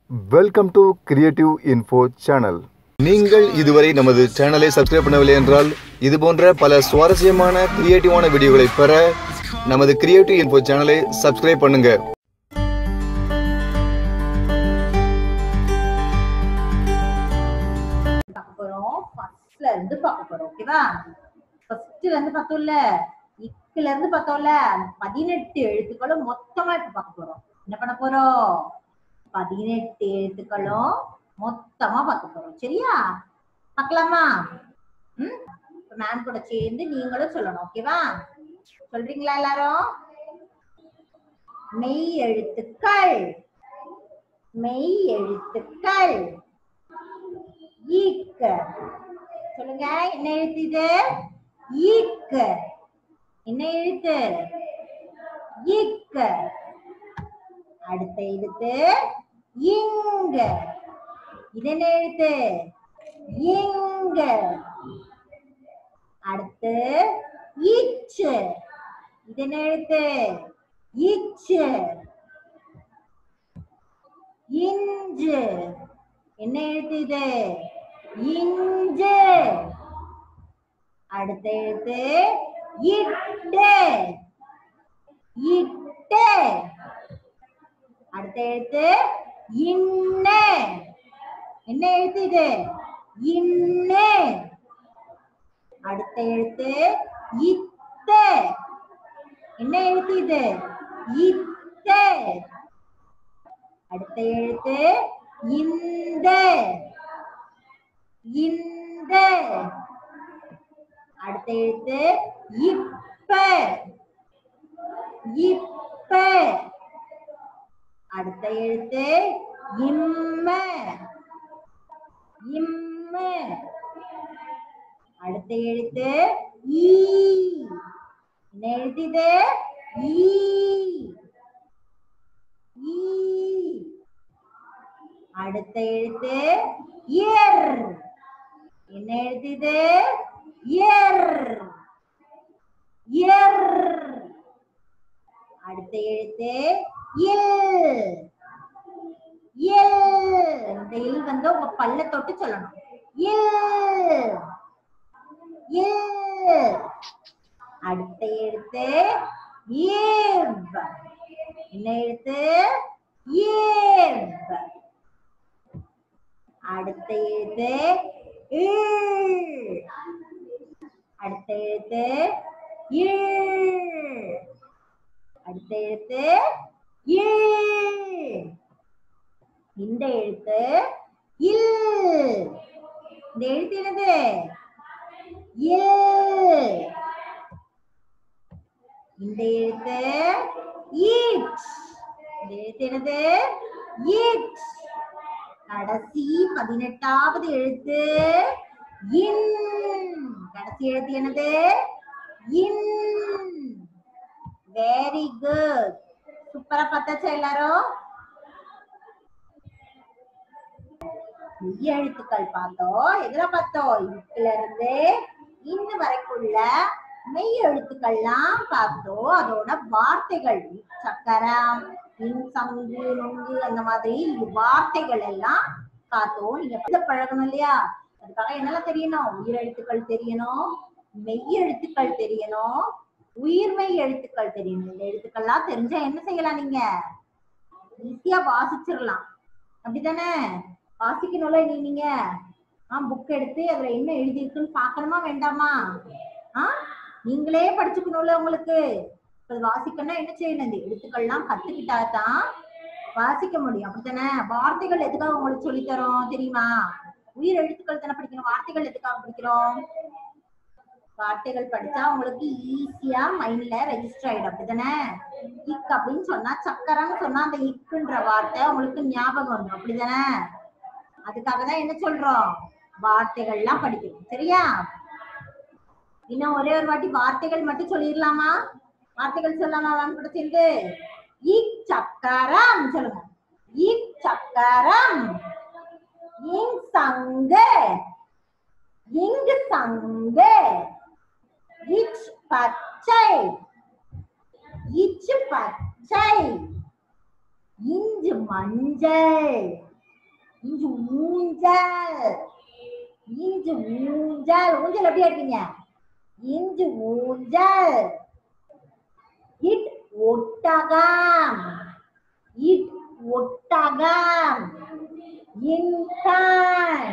Welcome to creative info channel நீங்கள் இதுவரை நமது சேனலை சப்ஸ்கிரைப் பண்ணவில்லை என்றால் இது போன்ற பல சுவாரஸ்யமான கிரியேட்டிவான வீடியோகளை பெற நமது கிரியேட்டிவ் இன்ஃபோ சேனலை சப்ஸ்கிரைப் பண்ணுங்க பார்க்க போறோம் ஃபர்ஸ்ட்ல இருந்து பார்க்க போறோம் ஓகேவா ஃபர்ஸ்ட்ல இருந்து பார்த்தோம்ல இக்குல இருந்து பார்த்தோம்ல அந்த பதினெட்டு எழுத்துக்களும் மொத்தமா இப்ப பார்க்க போறோம் என்ன பண்ண போறோம் பதினெட்டு எழுத்துக்களும் மொத்தமா பார்க்க போறோம் சரியா பார்க்கலாமா ம் மேம் கூட சேர்ந்து நீங்களும் சொல்லணும் ஓகேவா சொல்றீங்களா எல்லாரும் மெய் எழுத்துக்கள் மெய் எழுத்துக்கள் ஈக்க சொல்லுங்க என்ன எழுத்து இது ஈக்க என்ன எழுத்து ஈக்க அடுத்த எழுத்து இங்க இது என்ன எழுத்து இங்க அடுத்து இச்சு இது என்ன எழுத்து இச்சு இஞ்சு என்ன எழுத்து இது இஞ்சு அடுத்த எழுத்து இட்டு இட்டு அடுத்த எழுத்து இன்ன என்ன எழுத்து இது இன்ன அடுத்த எழுத்து இத்த என்ன எழுத்து இது இத்த அடுத்த எழுத்து இந்த இந்த அடுத்த எழுத்து இப்ப இப்ப அடுத்த எழுத்து இம்ம இம்ம அடுத்த எழுத்து ஈ என்ன எழுத்து இது ஈ ஈ அடுத்த எழுத்து இயர் என்ன எழுத்து இது இயர் இயர் அடுத்த எழுத்து இல் இல் இந்த இல் வந்து உங்க பல்ல தொட்டு சொல்லணும் இல் இல் அடுத்த எழுத்து இவ் என்ன எழுத்து இவ் அடுத்த எழுத்து இல் அடுத்த எழுத்து இல் அடுத்த எழுத்து இல் இந்த எழுத்து இல் இந்த எழுத்து என்னது இல் இந்த எழுத்து ஈட் இந்த எழுத்து என்னது ஈட் கடைசி பதினெட்டாவது எழுத்து இன் கடைசி எழுத்து என்னது இன் வெரி குட் சூப்பரா பார்த்தாச்சா எல்லாரும் மெய் எழுத்துக்கள் பார்த்தோம் எதுல பார்த்தோம் இதுல இருந்து இன்ன வரைக்குள்ள மெய் எழுத்துக்கள்லாம் பார்த்தோம் அதோட வார்த்தைகள் சக்கரம் இன் சங்கு நொங்கு அந்த மாதிரி வார்த்தைகள் எல்லாம் பார்த்தோம் நீங்க இதை பழகணும் இல்லையா அதுக்காக என்னெல்லாம் தெரியணும் உயிர் எழுத்துக்கள் தெரியணும் மெய் எழுத்துக்கள் தெரியணும் உயிர்மெய் எழுத்துக்கள் தெரியணும் இந்த எழுத்துக்கள்லாம் தெரிஞ்சா என்ன செய்யலாம் நீங்க ஈஸியா வாசிச்சிடலாம் அப்படிதானே வாசிக்கணும்ல நீ நீங்க ஆ புக் எடுத்து அதுல என்ன எழுதி இருக்குன்னு பார்க்கணுமா வேண்டாமா ஆ நீங்களே படிச்சுக்கணும்ல உங்களுக்கு அது வாசிக்கணும்னா என்ன செய்யணும் இந்த எழுத்துக்கள்லாம் கத்துக்கிட்டா தான் வாசிக்க முடியும் அப்படித்தானே வார்த்தைகள் எதுக்காக உங்களுக்கு சொல்லி தரோம் தெரியுமா உயிர் எழுத்துக்கள் தானே படிக்கணும் வார்த்தைகள் எதுக்காக படிக்கிறோம் வார்த்தைகள் படிச்சா உங்களுக்கு ஈஸியா மைண்ட்ல ரெஜிஸ்டர் ஆயிடும் அப்படிதானே இக் அப்படின்னு சொன்னா சக்கரம்னு சொன்னா அந்த இக்குன்ற வார்த்தை உங்களுக்கு ஞாபகம் வந்துடும் அப்படிதானே அதுக்காக தான் என்ன சொல்றோம் வார்த்தைகள்லாம் படிக்கணும் சரியா இன்னும் ஒரே ஒரு வாட்டி வார்த்தைகள் மட்டும் சொல்லிடலாமா வார்த்தைகள் சொல்லலாமா வாங்க கூட சேர்ந்து இக் சக்கரம் சொல்லுங்க இக் சக்கரம் இங் சங்கு இங்கு சங்கு இச் பச்சை இச்சு பச்சை இஞ்சு மஞ்சள் இஞ்சு ஊஞ்சல் இஞ்சு ஊஞ்சல் ஊஞ்சல் எப்படி எடுப்பீங்க இஞ்சு ஊஞ்சல் இட் ஒட்டகம் இட் ஒட்டகம் இன்கான்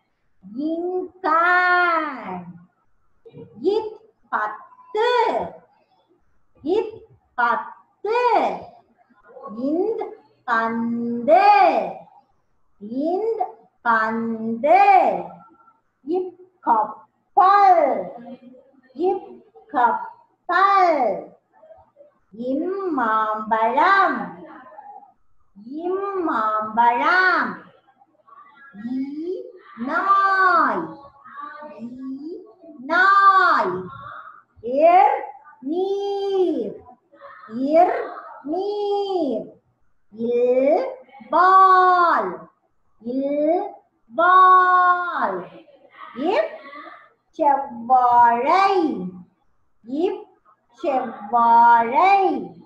இன்கான் இத் பத்து இத் பத்து இந்த் பந்து இந்த் பந்து இப் கப்பல் இப் கப்பல் இம்மாம்பழம் இம்மாம்பழம் ஈ நாய் ஈ நாய் இர் நீர் இர் நீர் இல் பால் இல் பால் இப் செவ்வாழை இப் செவ்வாழை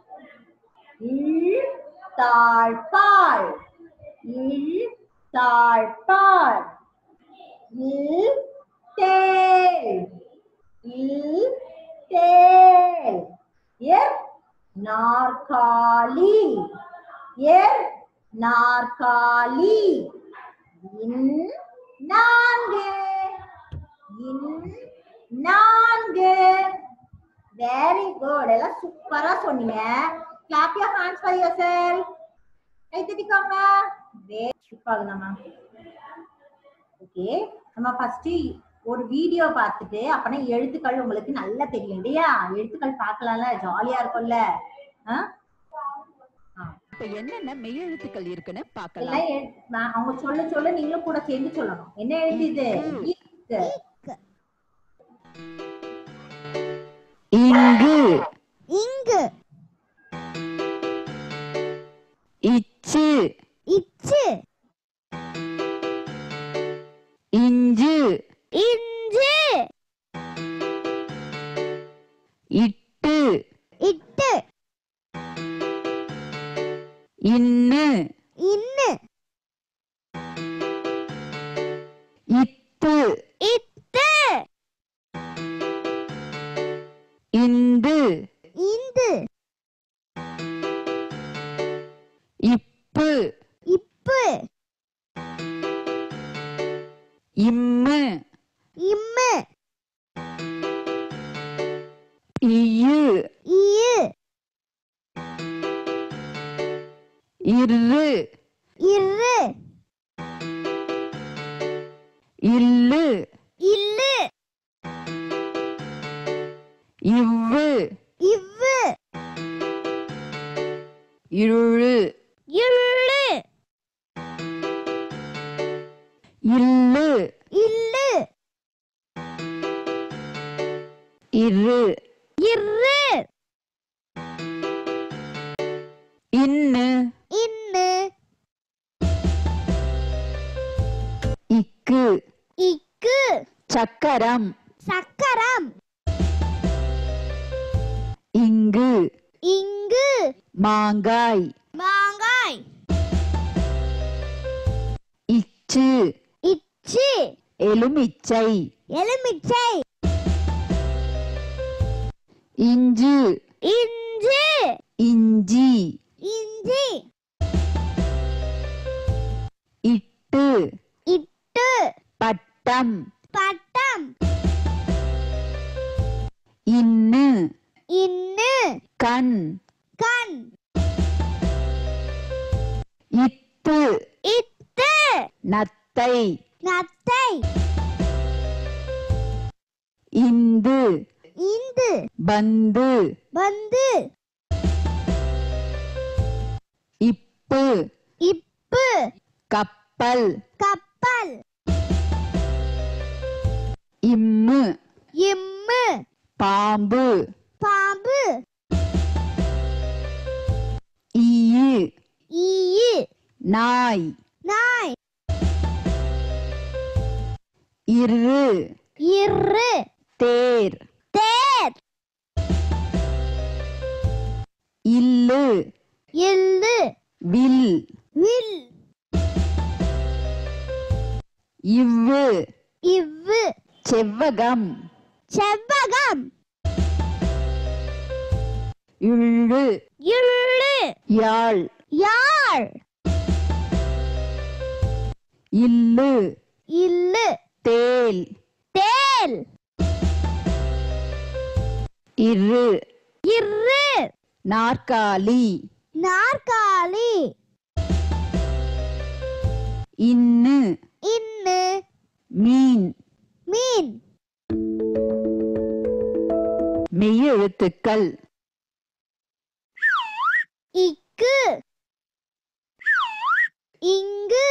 இல் தாழ்பால் இல் தாழ்பால் இல் தேல் இல் தேல் எர் நாற்காலி எர் நாற்காலி இன் நான்கு இன் நான்கு வெரி குட் எல்லாம் சூப்பரா சொன்னீங்க clap your hands for yourself கை தட்டிக்கோங்க வெரி சூப்பர் நம்ம ஓகே நம்ம ஃபர்ஸ்ட் ஒரு வீடியோ பார்த்துட்டு அப்பனா எழுத்துக்கள் உங்களுக்கு நல்லா தெரியும் இல்லையா எழுத்துக்கள் பார்க்கலாம்ல ஜாலியா இருக்கும்ல ஆ? ஆ. இப்ப என்னென்ன மெய்யெழுத்துக்கள் இருக்குன்னு பார்க்கலாம் எல்லாம் எழு- நான் அவங்க சொல்ல சொல்ல நீங்களும் கூட சேர்ந்து சொல்லணும் என்ன எழுத்து இது இக்கு. இங்கு இங்கு இச்சு இச்சு இஞ்சு இஞ்சு இட்டு இட்டு இன்னு இன்னு இத்து இட்டு இந்து இந்து இப்பு இப்பு இம்மு இம்மு இயு இயு இரு இரு இல்லு இல்லு இவ்வு இவ்வு இழு இள்ளு இல்லு இல்லு இரு இரு இன்னு இன்னு இக்கு இக்கு சக்கரம் சக்கரம் இங்கு இங்கு மாங்காய் மாங்காய் இச்சு இச்சு எலுமிச்சை எலுமிச்சை இஞ்சு இஞ்சு இஞ்சி இஞ்சி இட்டு இட்டு பட்டம் பட்டம் இன்னு இன்னு கண் கண் இத்து இட்டு நத்தை நத்தை இந்து இந்து பந்து வந்து இப்பு இப்பு கப்பல் கப்பல் இம்மு இம்மு பாம்பு பாம்பு ஈயு ஈயு நாய் நாய் இரு இரு தேர் தேர் இல்லு இல்லு வில் வில் இவ்வு இவ்வு செவ்வகம் செவ்வகம் இழு இள்ளு யாழ் யாழ் இல்லு இல்லு தேல் தேல் இரு இரு நாற்காலி நாற்காலி இன்னு இன்னு மீன் மீன் மெய்யெழுத்துக்கள் இக்கு இங்கு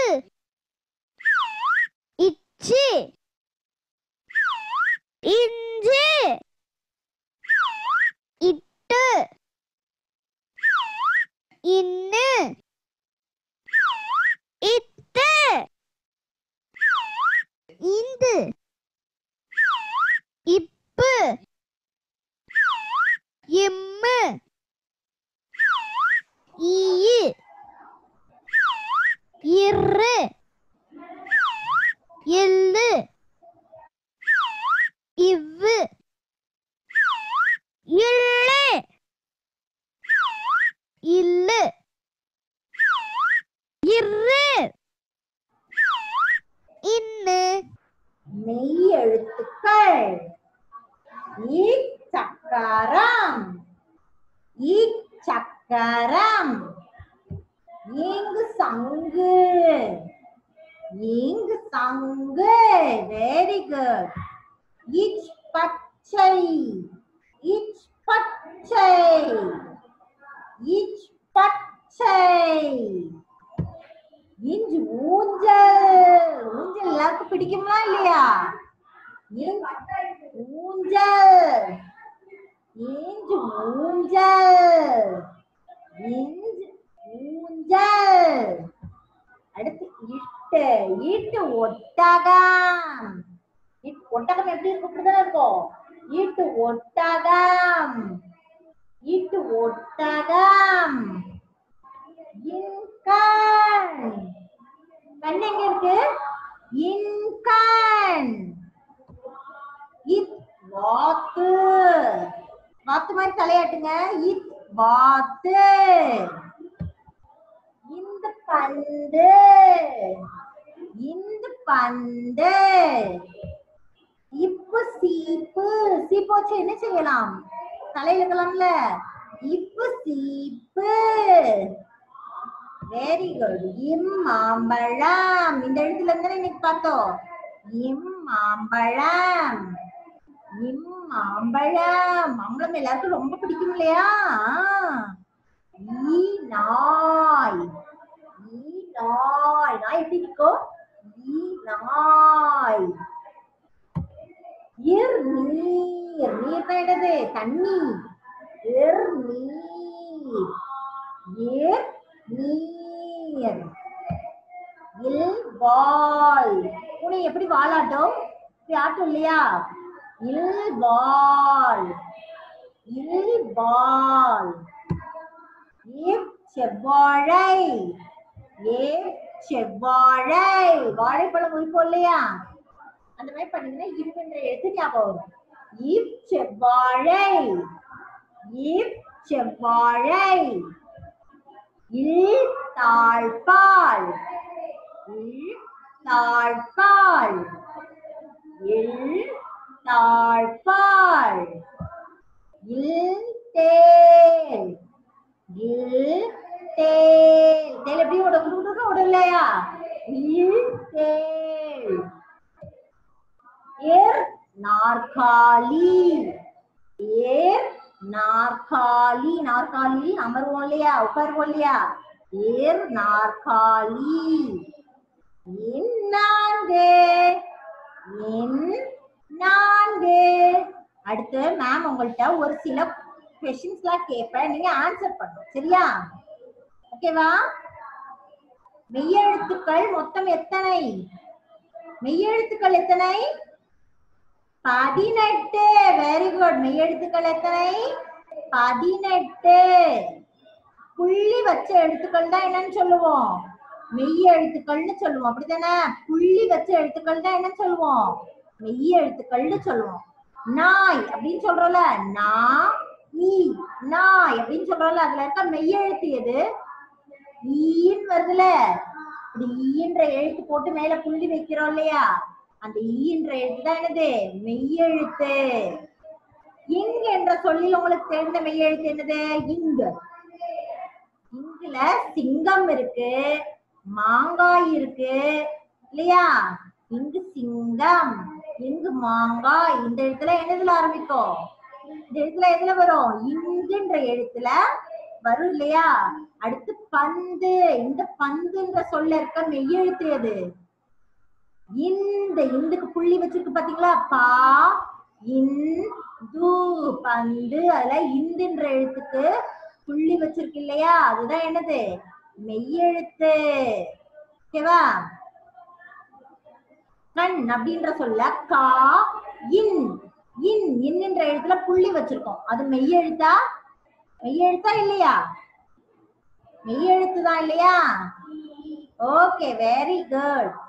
இச்சு இஞ்சு இட்டு இன்னு இத்து இந்து இப்பு இம்மு ஈ இரு எள்ளு இவ்வு இள்ளு இல்லு இரு இன்னு மெய் எழுத்துக்கள் ஈ சக்கரம் ஈ சக்கரம் இங்கு சங்கு இங்கு சங்கு வெரி குட் இச் பச்சை இச் பச்சை இச் பச்சை இஞ்சு ஊஞ்சல் ஊஞ்சல் எல்லாருக்கும் பிடிக்குமா இல்லையா இஞ்சு ஊஞ்சல் இஞ்சு ஊஞ்சல் இஞ்சு ஊஞ்சல் அடுத்து இட்டு இட்டு ஒட்டகம் இட் ஒட்டகம் எப்படி இருக்கும் இப்படிதானே இருக்கும் இட்டு ஒட்டகம் இட்டு ஒட்டகம் இன்கண் கண் எங்க இருக்கு இன்கண் இத் வாத்து வாத்து மாதிரி தலையாட்டுங்க இத் வாத்து இந்த பந்து இந்த பந்து இப்ப சீப்பு சீப்பு வச்சு என்ன செய்யலாம் தலையில இருக்கலாம்ல இப்ப சீப்பு வெரி குட் இம் மாம்பழம் இந்த இடத்துல இருந்து இன்னைக்கு பார்த்தோம் இம் மாம்பழம் இம் மாம்பழம் மாம்பழம் எல்லாருக்கும் ரொம்ப பிடிக்கும் இல்லையா ஈ நாய் ஈ நாய் நாய் எப்படி இருக்கும் ஈ நாய் இர் நீர் நீர் தான் என்னது தண்ணி இர் நீர் இர் நீர் இல் வால் பூனை எப்படி வாலாட்டும் இப்படி ஆட்டும் இல்லையா இல் வால் இல் வால் இப் செவ்வாழை ஏ செவ்வாழை வாழைப்பழம் உரிப்போம் இல்லையா அந்த மாதிரி பண்ணீங்கன்னா இருபென்ற எழுத்து ஞாபகம் வரும் இப் செவ்வாழை இப் செவ்வாழை இல் தாழ்பால் இல் தாழ்பால் இல் தாழ்பால் இல் தேல் இல் தேல் தேல் எப்படி ஓட குடுக்க ஓடும் இல்லையா இல் தேல் ஏர் நாற்காலி ஏர் நாற்காலி நாற்காலி அமர்வோம் இல்லையா உட்காருவோம் இல்லையா ஏர் நாற்காலி எண் நான்கு எண் நான்கு அடுத்து மேம் உங்கள்ட்ட ஒரு சில கொஸ்டின்ஸ்லாம் கேட்பேன் நீங்க ஆன்சர் பண்ணணும் சரியா ஓகேவா மெய்யெழுத்துக்கள் மொத்தம் எத்தனை மெய்யெழுத்துக்கள் எத்தனை பதினெட்டு வெரி குட் மெய்யெழுத்துக்கள் எத்தனை பதினெட்டு புள்ளி வச்ச எழுத்துக்கள் தான் என்னன்னு சொல்லுவோம் மெய் எழுத்துக்கள்னு சொல்லுவோம் அப்படித்தானே புள்ளி வச்ச எழுத்துக்கள் தான் என்ன சொல்லுவோம் மெய் எழுத்துக்கள்னு சொல்லுவோம் நாய் அப்படின்னு சொல்றோம்ல நா ஈ நாய் அப்படின்னு சொல்றோம்ல அதுல இருக்க மெய் எழுத்து எது ஈன்னு வருதுல இப்படி ஈன்ற எழுத்து போட்டு மேல புள்ளி வைக்கிறோம் இல்லையா அந்த ஈன்ற எழுத்து தான் என்னது மெய்யெழுத்து இங் என்ற சொல்லில் உங்களுக்கு தெரிந்த மெய்யெழுத்து என்னது இங்கு இங்குல சிங்கம் இருக்கு மாங்காய் இருக்கு இல்லையா இங்கு சிங்கம் இங்கு மாங்காய் இந்த எழுத்துல என்னதுல ஆரம்பிக்கும் இந்த எழுத்துல எதுல வரும் இங்குன்ற எழுத்துல வரும் இல்லையா அடுத்து பந்து இந்த பந்துன்ற சொல்ல இருக்க மெய்யெழுத்து எது இந்த இந்துக்கு புள்ளி வச்சிருக்கு பாத்தீங்களா பா இன் து பந்து அதுல இந்துன்ற எழுத்துக்கு புள்ளி வச்சிருக்கு இல்லையா அதுதான் என்னது மெய்யெழுத்து ஓகேவா கண் அப்படின்ற சொல்ல கா இன் இன் இன்னின்ற எழுத்துல புள்ளி வச்சிருக்கோம் அது மெய்யெழுத்தா மெய்யெழுத்தா இல்லையா மெய்யெழுத்து தான் இல்லையா ஓகே வெரி குட்